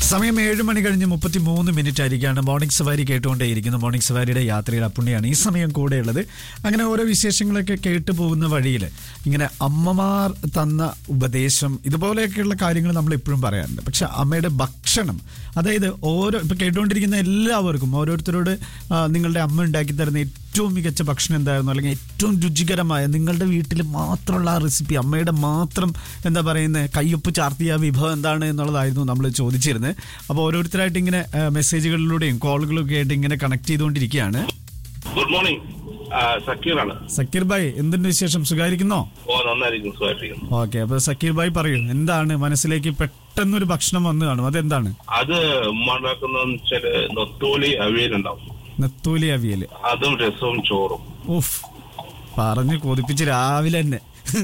സമയം ഏഴ് മണി കഴിഞ്ഞ് മുപ്പത്തി മൂന്ന് മിനിറ്റ് ആയിരിക്കാണ് മോർണിംഗ് സവാരി കേട്ടുകൊണ്ടേയിരിക്കുന്നത് മോർണിംഗ് സവാരിയുടെ യാത്രയുടെ അപ്പുണ്ണിയാണ് ഈ സമയം കൂടെയുള്ളത് അങ്ങനെ ഓരോ വിശേഷങ്ങളൊക്കെ കേട്ടു പോകുന്ന വഴിയിൽ ഇങ്ങനെ അമ്മമാർ തന്ന ഉപദേശം ഇതുപോലെയൊക്കെയുള്ള കാര്യങ്ങൾ നമ്മൾ എപ്പോഴും പറയാറുണ്ട് പക്ഷെ അമ്മയുടെ ഭക്ഷണം അതായത് ഓരോ ഇപ്പൊ കേട്ടുകൊണ്ടിരിക്കുന്ന എല്ലാവർക്കും ഓരോരുത്തരോട് ആ, നിങ്ങളുടെ അമ്മ ഉണ്ടാക്കി തരുന്ന ഏറ്റവും മികച്ച ഭക്ഷണം എന്തായിരുന്നു അല്ലെങ്കിൽ ഏറ്റവും രുചികരമായ നിങ്ങളുടെ വീട്ടിൽ മാത്രമുള്ള ആ റെസിപ്പി അമ്മയുടെ മാത്രം എന്താ പറയുന്നത് കയ്യൊപ്പ് ചാർത്തിയ വിഭവം എന്താണ് എന്നുള്ളതായിരുന്നു നമ്മൾ ചോദിച്ചിരുന്നത് അപ്പോൾ ഓരോരുത്തരായിട്ട് ഇങ്ങനെ ആ, മെസ്സേജുകളിലൂടെയും കോളുകളൊക്കെ ആയിട്ട് ഇങ്ങനെ കണക്ട് ചെയ്തുകൊണ്ടിരിക്കുകയാണ് ഗുഡ് മോർണിംഗ് സക്കീറാണ് സക്കീർ ഭായ് എന്തുണ്ട് വിശേഷം സുഖായിരിക്കുന്നോ ഓ നന്നായിരിക്കും സുഖമായിട്ടിരിക്കുന്നു ഓക്കെ അപ്പൊ സക്കീർ ഭായ് പറയൂ എന്താണ് മനസ്സിലേക്ക് പെട്ടെന്നൊരു ഭക്ഷണം വന്നു കാണും അതെന്താണ് അത് ഉമ്മ ഉണ്ടാക്കുന്ന വെച്ചാല് നൊത്തോലി അവിയലുണ്ടാവും നെത്തൂലി അവിയല് അതും രസവും ചോറും ഉഫ് പറഞ്ഞു കൊതിപ്പിച്ച് രാവിലെ തന്നെ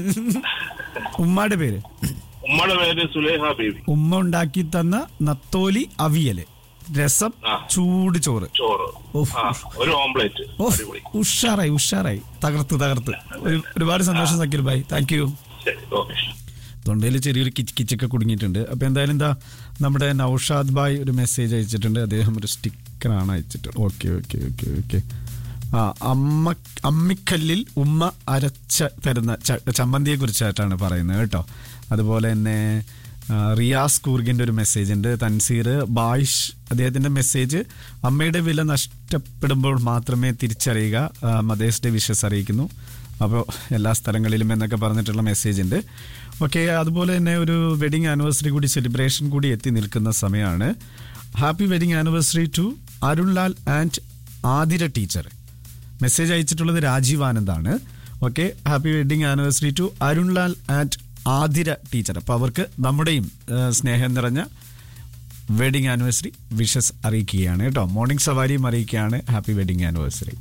ഉമ്മയുടെ പേര് ഉമ്മയുടെ പേര് സുലേഹ ബേബി ഉമ്മ ഉണ്ടാക്കി തന്ന നത്തോലി അവിയല് രസം ആ. ചൂട് ചോറ് ചോറ് ഉഫ്. ആ ഒരു ഓംപ്ലേറ്റ് ഓ അടിപൊളി ഉഷാറായി ഉഷാറായി തകർത്ത് തകർത്ത് ഒരു- ഒരുപാട് സന്തോഷം സക്കീർ ഭായ് താങ്ക് യു ശരി ഓക്കെ തൊണ്ടയിൽ ചെറിയൊരു കിച്ച് കിച്ചൊക്കെ കുടുങ്ങിയിട്ടുണ്ട് അപ്പൊ എന്തായാലും എന്താ നമ്മുടെ നൌഷാദ് ഭായ് ഒരു മെസ്സേജ് അയച്ചിട്ടുണ്ട് അദ്ദേഹം ഒരു സ്റ്റിക്കറാണ് അയച്ചിട്ടുണ്ട് ഓക്കെ ഓക്കെ ഓക്കെ ഓക്കെ ആ അമ്മ അമ്മിക്കല്ലിൽ ഉമ്മ അരച്ച തരുന്ന ച- ചമ്മന്തിയെ കുറിച്ചായിട്ടാണ് പറയുന്നത് കേട്ടോ അതുപോലെ തന്നെ ആ, റിയാസ് കൂർഗിന്റെ ഒരു മെസ്സേജ് ഉണ്ട് തൻസീർ ബായിഷ് അദ്ദേഹത്തിന്റെ മെസ്സേജ് അമ്മയുടെ വില നഷ്ടപ്പെടുമ്പോൾ മാത്രമേ തിരിച്ചറിയുക ആ, മദേഴ്സ് ഡേ വിഷസ് അറിയിക്കുന്നു അപ്പോൾ എല്ലാ സ്ഥലങ്ങളിലും എന്നൊക്കെ പറഞ്ഞിട്ടുള്ള മെസ്സേജ് ഉണ്ട് ഓക്കെ അതുപോലെ തന്നെ ഒരു വെഡിങ് ആനിവേഴ്സറി കൂടി സെലിബ്രേഷൻ കൂടി എത്തി നിൽക്കുന്ന സമയമാണ് happy wedding anniversary to Arunlal and Athira teacher message അയച്ചിട്ടുള്ളത് രാജീവ് ആനന്ദാണ് okay happy wedding anniversary to Arunlal and Athira teacher അപ്പോൾ അവർക്ക് നമ്മുടെയും ആ, സ്നേഹം നിറഞ്ഞ വെഡിങ് ആനിവേഴ്സറി വിഷസ് അറിയിക്കുകയാണ് കേട്ടോ മോർണിംഗ് സവാരിയും അറിയിക്കുകയാണ് happy wedding anniversary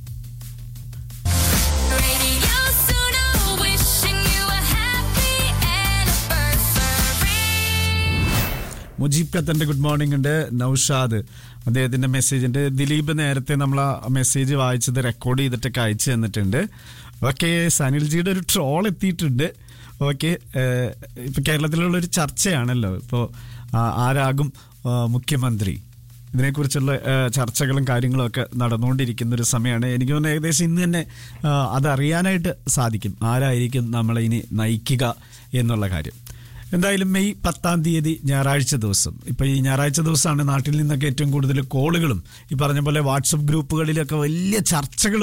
Radio Suno, wishing you a happy anniversary. Mujeeb ഖത്തറിന്റെ ഗുഡ് മോർണിംഗ് ഉണ്ട് നൌഷാദ് അദ്ദേഹത്തിന്റെ മെസ്സേജ് ഉണ്ട് ദിലീപ് നേരത്തെ നമ്മൾ ആ മെസ്സേജ് വായിച്ചത് റെക്കോർഡ് ചെയ്തിട്ടൊക്കെ അയച്ചു തന്നിട്ടുണ്ട് ഓക്കെ സനിൽജിയുടെ ഒരു ട്രോൾ എത്തിയിട്ടുണ്ട് ഓക്കെ ഇപ്പൊ കേരളത്തിലുള്ള ഒരു ചർച്ചയാണല്ലോ ഇപ്പോൾ ആരാകും ആ, മുഖ്യമന്ത്രി ഇതിനെക്കുറിച്ചുള്ള ആ, ചർച്ചകളും കാര്യങ്ങളും ഒക്കെ നടന്നുകൊണ്ടിരിക്കുന്ന ഒരു സമയമാണ് എനിക്ക് തോന്നുന്നു ഏകദേശം ഇന്ന് തന്നെ ആ, അതറിയാനായിട്ട് സാധിക്കും ആരായിരിക്കും നമ്മളെ ഇനി നയിക്കുക എന്നുള്ള കാര്യം എന്തായാലും മെയ് പത്താം തീയതി ഞായറാഴ്ച ദിവസം ഇപ്പൊ ഈ ഞായറാഴ്ച ദിവസമാണ് നാട്ടിൽ നിന്നൊക്കെ ഏറ്റവും കൂടുതൽ കോളുകളും ഈ പറഞ്ഞ പോലെ വാട്സപ്പ് ഗ്രൂപ്പുകളിലൊക്കെ വലിയ ചർച്ചകൾ